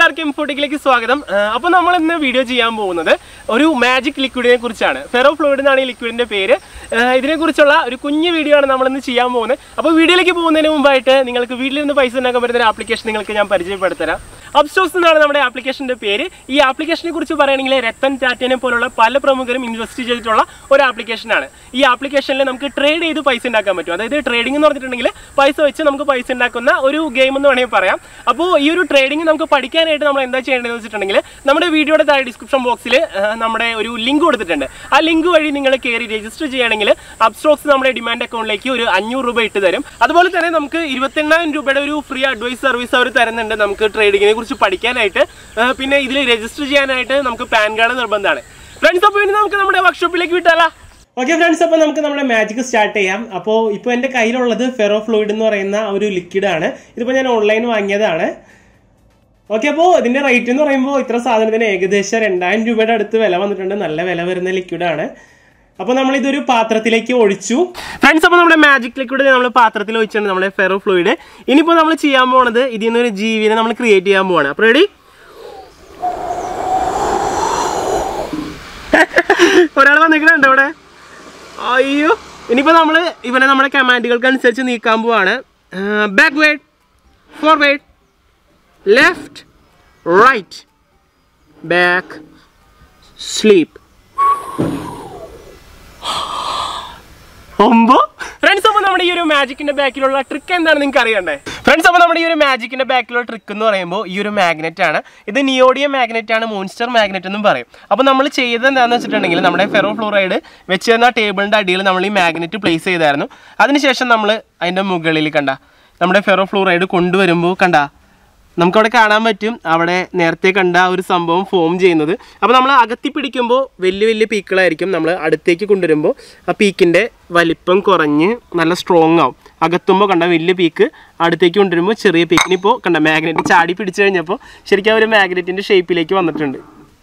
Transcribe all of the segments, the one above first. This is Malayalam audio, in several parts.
എല്ലാവർക്കും ഇൻഫോട്ടിക്കിലേക്ക് സ്വാഗതം അപ്പോൾ നമ്മൾ ഇന്ന് വീഡിയോ ചെയ്യാൻ പോകുന്നത് ഒരു മാജിക് ലിക്വിഡിനെ കുറിച്ചാണ് ഫെറോ ഫ്ലൂയിഡ് എന്നാണ് ഈ ലിക്വിഡിന്റെ പേര് ആ, ഇതിനെക്കുറിച്ചുള്ള ഒരു കുഞ്ഞു വീഡിയോ ആണ് നമ്മൾ ഇന്ന് ചെയ്യാൻ പോകുന്നത് അപ്പോൾ വീഡിയോയിലേക്ക് പോകുന്നതിന് മുമ്പായിട്ട് നിങ്ങൾക്ക് വീട്ടിൽ നിന്ന് പൈസ ഉണ്ടാക്കാൻ പറ്റുന്ന ഒരു ആപ്ലിക്കേഷൻ നിങ്ങൾക്ക് ഞാൻ പരിചയപ്പെടുത്തരാം അപ്സ്റ്റോക്സ് എന്നാണ് നമ്മുടെ ആപ്ലിക്കേഷന്റെ പേര് ഈ ആപ്ലിക്കേഷനെ കുറിച്ച് പറയുകയാണെങ്കിൽ രത്തൻ ടാറ്റനെ പോലുള്ള പല പ്രമുഖരും ഇൻവെസ്റ്റ് ചെയ്തിട്ടുള്ള ഒരു ആപ്ലിക്കേഷനാണ് ഈ ആപ്ലിക്കേഷനിൽ നമുക്ക് ട്രേഡ് ചെയ്ത് പൈസ ഉണ്ടാക്കാൻ പറ്റും അതായത് ട്രേഡിംഗ് എന്ന് പറഞ്ഞിട്ടുണ്ടെങ്കിൽ പൈസ വെച്ച് നമുക്ക് പൈസ ഉണ്ടാക്കുന്ന ഒരു ഗെയിം എന്ന് വേണമെങ്കിൽ പറയാം അപ്പോൾ ഈ ഒരു ട്രേഡിംഗ് നമുക്ക് പഠിക്കാനായിട്ട് നമ്മൾ എന്താ ചെയ്യേണ്ടതെന്ന് വെച്ചിട്ടുണ്ടെങ്കിൽ നമ്മുടെ വീഡിയോയുടെ താഴെ ഡിസ്ക്രിപ്ഷൻ ബോക്സിൽ നമ്മുടെ ഒരു ലിങ്ക് കൊടുത്തിട്ടുണ്ട് ആ ലിങ്ക് വഴി നിങ്ങൾ കയറി രജിസ്റ്റർ ചെയ്യുകയാണെങ്കിൽ അപ്സ്റ്റോക്സ് നമ്മുടെ ഡിമാൻഡ് അക്കൗണ്ടിലേക്ക് ഒരു അഞ്ഞൂറ് രൂപ ഇട്ട് തരും അതുപോലെ തന്നെ നമുക്ക് ഇരുപത്തെണ്ണായിരം രൂപയുടെ ഒരു ഫ്രീ അഡ്വൈസ് സർവീസ് അവർ തരുന്നുണ്ട് നമുക്ക് ട്രേഡിങ്ങിനെ കുറിച്ച് പഠിക്കാനായിട്ട് ആ, പിന്നെ ഇതിൽ രജിസ്റ്റർ ചെയ്യാനായിട്ട് നമുക്ക് പാൻ കാർഡ് നിർബന്ധമാണ് ഫ്രണ്ട്സ് അപ്പോൾ ഇനി നമുക്ക് നമ്മുടെ വർക്ക്ഷോപ്പിലേക്ക് വിട്ടാലോ ഓക്കെ ഫ്രണ്ട്സ് അപ്പോൾ നമുക്ക് നമ്മുടെ മാജിക് സ്റ്റാർട്ട് ചെയ്യാം അപ്പോൾ ഇപ്പോൾ എൻ്റെ കയ്യിലുള്ളത് ഫെറോ ഫ്ലൂയിഡ് എന്ന് പറയുന്ന ഒരു ലിക്വിഡ് ആണ് ഇതിപ്പോൾ ഞാൻ ഓൺലൈൻ വാങ്ങിയതാണ് ഓക്കെ അപ്പോൾ ഇതിന്റെ റേറ്റ് എന്ന് പറയുമ്പോൾ ഇത്ര സാധനത്തിന് ഏകദേശം രണ്ടായിരം രൂപയുടെ അടുത്ത് വില വന്നിട്ടുണ്ട് നല്ല വില വരുന്ന ലിക്വിഡ് ആണ് അപ്പോൾ നമ്മൾ ഇതൊരു പാത്രത്തിലേക്ക് ഒഴിച്ചു ഫ്രണ്ട്സ് അപ്പോൾ നമ്മുടെ മാജിക് ലിക്വിഡ് നമ്മൾ പാത്രത്തിൽ ഒഴിച്ചിട്ടുണ്ട് നമ്മുടെ ഫെറോ ഫ്ലൂയിഡ് ഇനിയിപ്പോൾ നമ്മൾ ചെയ്യാൻ പോണത് ഇതിൽ നിന്ന് ഒരു ജീവിനെ നമ്മൾ ക്രിയേറ്റ് ചെയ്യാൻ പോവാണ് അപ്പോൾ റെഡി ഒരാൾ വന്നിരിക്കണുണ്ട് ഇവിടെ അയ്യോ ഇനിയിപ്പോൾ നമ്മൾ ഇവനെ നമ്മുടെ കമാൻഡുകൾക്ക് അനുസരിച്ച് നീക്കാൻ പോവാണ് backward forward left right back sleep ഒമ്പോ ഫ്രണ്ട്സ് അപ്പോൾ നമ്മുടെ ഈ ഒരു മാജിക്കിന്റെ ബാക്കിലുള്ള ട്രിക്ക് എന്താണ് നിങ്ങൾക്ക് അറിയണ്ടേ ഫ്രണ്ട്സ് അപ്പോൾ നമ്മുടെ ഈ ഒരു മാജിക്കിന്റെ ബാക്കിലുള്ള ട്രിക്ക് എന്ന് പറയുമ്പോൾ ഈ ഒരു മാഗ്നറ്റ് ആണ് ഇത് നിയോഡിയം മാഗ്നറ്റ് ആണ് മോൺസ്റ്റർ മാഗ്നറ്റ് എന്നും പറയും അപ്പോൾ നമ്മൾ ചെയ്തത് എന്താണെന്ന് വെച്ചിട്ടുണ്ടെങ്കിൽ നമ്മുടെ ഫെറോ ഫ്ലോറൈഡ് വെച്ച് തന്ന ടേബിളിന്റെ അടിയിൽ നമ്മൾ ഈ മാഗ്നറ്റ് പ്ലേസ് ചെയ്തായിരുന്നു അതിനുശേഷം നമ്മൾ അതിന്റെ മുകളിൽ കണ്ട നമ്മുടെ ഫെറോ ഫ്ലോറൈഡ് കൊണ്ടുവരുമ്പോൾ കണ്ട നമുക്കവിടെ കാണാൻ പറ്റും അവിടെ നേരത്തെ കണ്ട ആ ഒരു സംഭവം ഫോം ചെയ്യുന്നത് അപ്പോൾ നമ്മൾ അകത്തി പിടിക്കുമ്പോൾ വലിയ വലിയ പീക്കുകളായിരിക്കും നമ്മൾ അടുത്തേക്ക് കൊണ്ടുവരുമ്പോൾ ആ പീക്കിൻ്റെ വലിപ്പം കുറഞ്ഞ് നല്ല സ്ട്രോങ് ആവും അകത്തുമ്പോൾ കണ്ട വലിയ പീക്ക് അടുത്തേക്ക് കൊണ്ടുവരുമ്പോൾ ചെറിയ പീക്കിനിപ്പോൾ കണ്ട മാഗ്നറ്റ് ചാടി പിടിച്ചു കഴിഞ്ഞപ്പോൾ ശരിക്കും ആ ഒരു മാഗ്നറ്റിൻ്റെ ഷേപ്പിലേക്ക് വന്നിട്ടുണ്ട്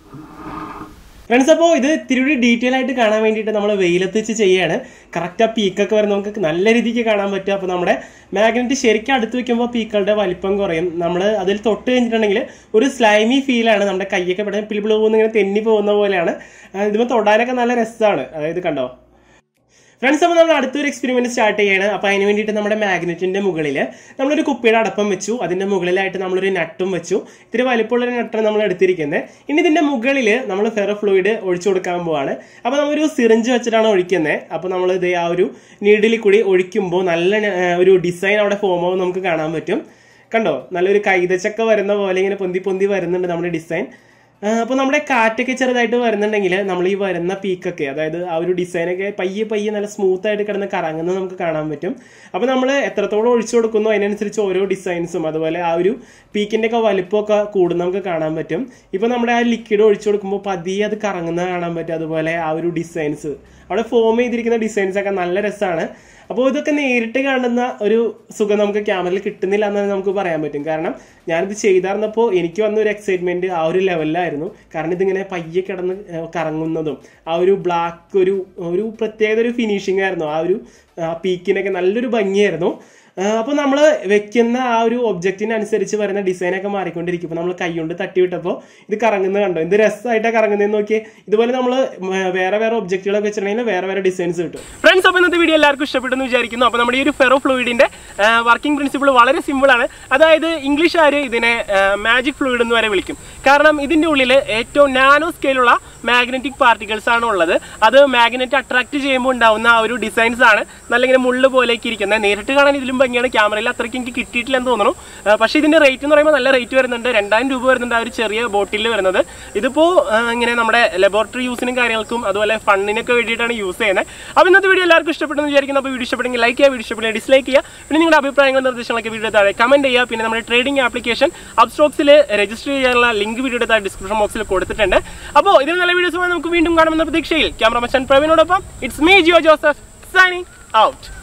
ഫ്രണ്ട്സ് അപ്പോൾ ഇത് ഇത്തിരി ഡീറ്റെയിൽ ആയിട്ട് കാണാൻ വേണ്ടിയിട്ട് നമ്മൾ വെയിലത്ത് വെച്ച് ചെയ്യാണ് കറക്റ്റ് ആ പീക്കൊക്കെ വരെ നമുക്ക് നല്ല രീതിക്ക് കാണാൻ പറ്റും അപ്പോൾ നമ്മുടെ മാഗ്നറ്റ് ശരിക്കും അടുത്ത് വെക്കുമ്പോൾ പീക്കളുടെ വലിപ്പം കുറയും നമ്മൾ അതിൽ തൊട്ട് കഴിഞ്ഞിട്ടുണ്ടെങ്കിൽ ഒരു സ്ലൈമി ഫീലാണ് നമ്മുടെ കൈയൊക്കെ പെട്ടെന്ന് പിളിപിളി പോകുന്ന ഇങ്ങനെ തെന്നി പോകുന്ന പോലെയാണ് ആ, ഇതിപ്പോൾ തൊടാനൊക്കെ നല്ല രസമാണ് അതായത് കണ്ടോ ഫ്രണ്ട്സ് അപ്പോൾ നമ്മൾ അടുത്തൊരു എക്സ്പെരിമെന്റ് സ്റ്റാർട്ട് ചെയ്യാണ് അപ്പോൾ അതിന് വേണ്ടിയിട്ട് നമ്മുടെ മാഗ്നറ്റിന്റെ മുകളിൽ നമ്മളൊരു കുപ്പിയുടെ അടപ്പം വെച്ചു അതിന്റെ മുകളിലായിട്ട് നമ്മളൊരു നട്ടും വെച്ചു ഇത്തിരി വലിപ്പമുള്ള ഒരു നട്ടാണ് നമ്മൾ എടുത്തിരിക്കുന്നത് ഇനി ഇതിന്റെ മുകളിൽ നമ്മൾ ഫെറോ ഫ്ലൂയിഡ് ഒഴിച്ചു കൊടുക്കാൻ പോവാണ് അപ്പോൾ നമ്മളൊരു സിറിഞ്ച് വെച്ചിട്ടാണ് ഒഴിക്കുന്നത് അപ്പോൾ നമ്മൾ ഇത് ആ ഒരു നീഡിൽ കൂടി ഒഴിക്കുമ്പോൾ നല്ല ആ, ഒരു ഡിസൈൻ അവിടെ ഫോം ആവും നമുക്ക് കാണാൻ പറ്റും കണ്ടോ നല്ലൊരു കൈതച്ചക്ക വരുന്ന പോലെ ഇങ്ങനെ പൊന്തി പൊന്തി വരുന്നുണ്ട് നമ്മുടെ ഡിസൈൻ അപ്പോൾ നമ്മുടെ കാറ്റൊക്കെ ചെറുതായിട്ട് വരുന്നുണ്ടെങ്കിൽ നമ്മൾ ഈ വരുന്ന പീക്കൊക്കെ അതായത് ആ ഒരു ഡിസൈനൊക്കെ പയ്യെ പയ്യെ നല്ല സ്മൂത്ത് ആയിട്ട് കിടന്ന് കറങ്ങുന്നത് നമുക്ക് കാണാൻ പറ്റും അപ്പോൾ നമ്മൾ എത്രത്തോളം ഒഴിച്ചു കൊടുക്കുന്നു അതിനനുസരിച്ച് ഓരോ ഡിസൈൻസും അതുപോലെ ആ ഒരു പീക്കിന്റെ ഒക്കെ വലുപ്പമൊക്കെ കൂടുന്ന നമുക്ക് കാണാൻ പറ്റും ഇപ്പോൾ നമ്മുടെ ആ ലിക്വിഡ് ഒഴിച്ചു കൊടുക്കുമ്പോൾ പതിയെ അത് കറങ്ങുന്നത് കാണാൻ പറ്റും അതുപോലെ ആ ഒരു ഡിസൈൻസ് അവിടെ ഫോം ചെയ്തിരിക്കുന്ന ഡിസൈൻസ് ഒക്കെ നല്ല രസമാണ് അപ്പോൾ ഇതൊക്കെ നേരിട്ട് കാണുന്ന ഒരു സുഖം നമുക്ക് ക്യാമറയിൽ കിട്ടുന്നില്ല എന്ന് നമുക്ക് പറയാൻ പറ്റും കാരണം ഞാനിത് ചെയ്തായിരുന്നപ്പോൾ എനിക്ക് വന്ന ഒരു എക്സൈറ്റ്മെന്റ് ആ ഒരു ലെവലിലായിരുന്നു കാരണം ഇതിങ്ങനെ പയ്യെ കിടന്ന് ഏഹ് കറങ്ങുന്നതും ആ ഒരു ബ്ലാക്ക് ഒരു ഒരു പ്രത്യേകത ഒരു ഫിനിഷിംഗ് ആയിരുന്നു ആ ഒരു പീക്കിനൊക്കെ നല്ലൊരു ഭംഗിയായിരുന്നു അപ്പോൾ നമ്മൾ വെക്കുന്ന ആ ഒരു ഒബ്ജക്റ്റിനനുസരിച്ച് വരുന്ന ഡിസൈനൊക്കെ മാറിക്കൊണ്ടിരിക്കും ഇപ്പോൾ നമ്മൾ കൈകൊണ്ട് തട്ടി വിട്ടപ്പോൾ ഇത് കറങ്ങുന്നത് കണ്ടോ ഇത് രസമായിട്ടാണ് കറങ്ങുന്നതെന്ന് നോക്കിയേ ഇതുപോലെ നമ്മൾ വേറെ വേറെ ഒബ്ജക്റ്റുകളൊക്കെ വെച്ചിട്ടുണ്ടെങ്കിൽ വേറെ വേറെ ഡിസൈൻസ് കിട്ടും ഫ്രണ്ട്സ് അപ്പോൾ ഇന്നത്തെ വീഡിയോ എല്ലാവർക്കും ഇഷ്ടപ്പെട്ടെന്ന് വിചാരിക്കുന്നു അപ്പോൾ നമ്മുടെ ഈ ഒരു ഫെറോ ഫ്ലൂയിഡിന്റെ വർക്കിംഗ് പ്രിൻസിപ്പിൾ വളരെ സിമ്പിൾ ആണ് അതായത് ഇംഗ്ലീഷുകാർ ഇതിനെ മാജിക് ഫ്ലൂയിഡ് എന്ന് വരെ വിളിക്കും കാരണം ഇതിന്റെ ഉള്ളിൽ ഏറ്റവും നാനോ സ്കെയിലുള്ള മാഗ്നറ്റിക് പാർട്ടിക്കിൾസ് ആണ് ഉള്ളത് അത് മാഗ്നറ്റ് അട്രാക്ട് ചെയ്യുമ്പോൾ ഉണ്ടാവുന്ന ആ ഒരു ഡിസൈൻസ് ആണ് നല്ല ഇങ്ങനെ മുള്ളു പോലേക്ക് ഇരിക്കുന്നത് നേരിട്ട് കാണാൻ ഇതിലും ഭംഗിയാണ് ക്യാമറയിൽ അത്രയ്ക്ക് എനിക്ക് കിട്ടിയിട്ടില്ലെന്ന് തോന്നുന്നു ആ, പക്ഷേ ഇതിന്റെ റേറ്റ് എന്ന് പറയുമ്പോൾ നല്ല റേറ്റ് വരുന്നുണ്ട് രണ്ടായിരം രൂപ വരുന്നുണ്ട് ആ ഒരു ചെറിയ ബോട്ടിൽ വരുന്നത് ഇതിപ്പോൾ ഇങ്ങനെ നമ്മുടെ ലബോറട്ടറി യൂസിനും കാര്യങ്ങൾക്കും അതുപോലെ ഫണ്ടിനൊക്കെ വേണ്ടിയിട്ടാണ് യൂസ് ചെയ്യുന്നത് അപ്പോൾ ഇന്നത്തെ വീഡിയോ എല്ലാവർക്കും ഇഷ്ടപ്പെട്ടെന്ന് വിചാരിക്കുന്നു അപ്പോൾ വീഡിയോ ഇഷ്ടപ്പെട്ടെങ്കിൽ ലൈക്ക് ചെയ്യുക വീഡിയോ ഇഷ്ടപ്പെട്ടെങ്കിൽ ഡിസ്ലൈക്ക് ചെയ്യുക പിന്നെ നിങ്ങളുടെ അഭിപ്രായങ്ങളും നിർദ്ദേശങ്ങളൊക്കെ വീഡിയോ താഴെ കമന്റ് ചെയ്യുക പിന്നെ നമ്മുടെ ട്രേഡിംഗ് ആപ്ലിക്കേഷൻ അപ്സ്റ്റോക്സിൽ രജിസ്റ്റർ ചെയ്യാനുള്ള ലിങ്ക് വീഡിയോയുടെ താഴെ ഡിസ്ക്രിപ്ഷൻ ബോക്സിൽ കൊടുത്തിട്ടുണ്ട് അപ്പോൾ ഇതിന് നല്ല വീഡിയോസുമായി നമുക്ക് വീണ്ടും കാണുമെന്ന പ്രതീക്ഷയിൽ ക്യാമറ മച്ചാൻ പ്രവീണോടൊപ്പം it's me Jio Joseph signing out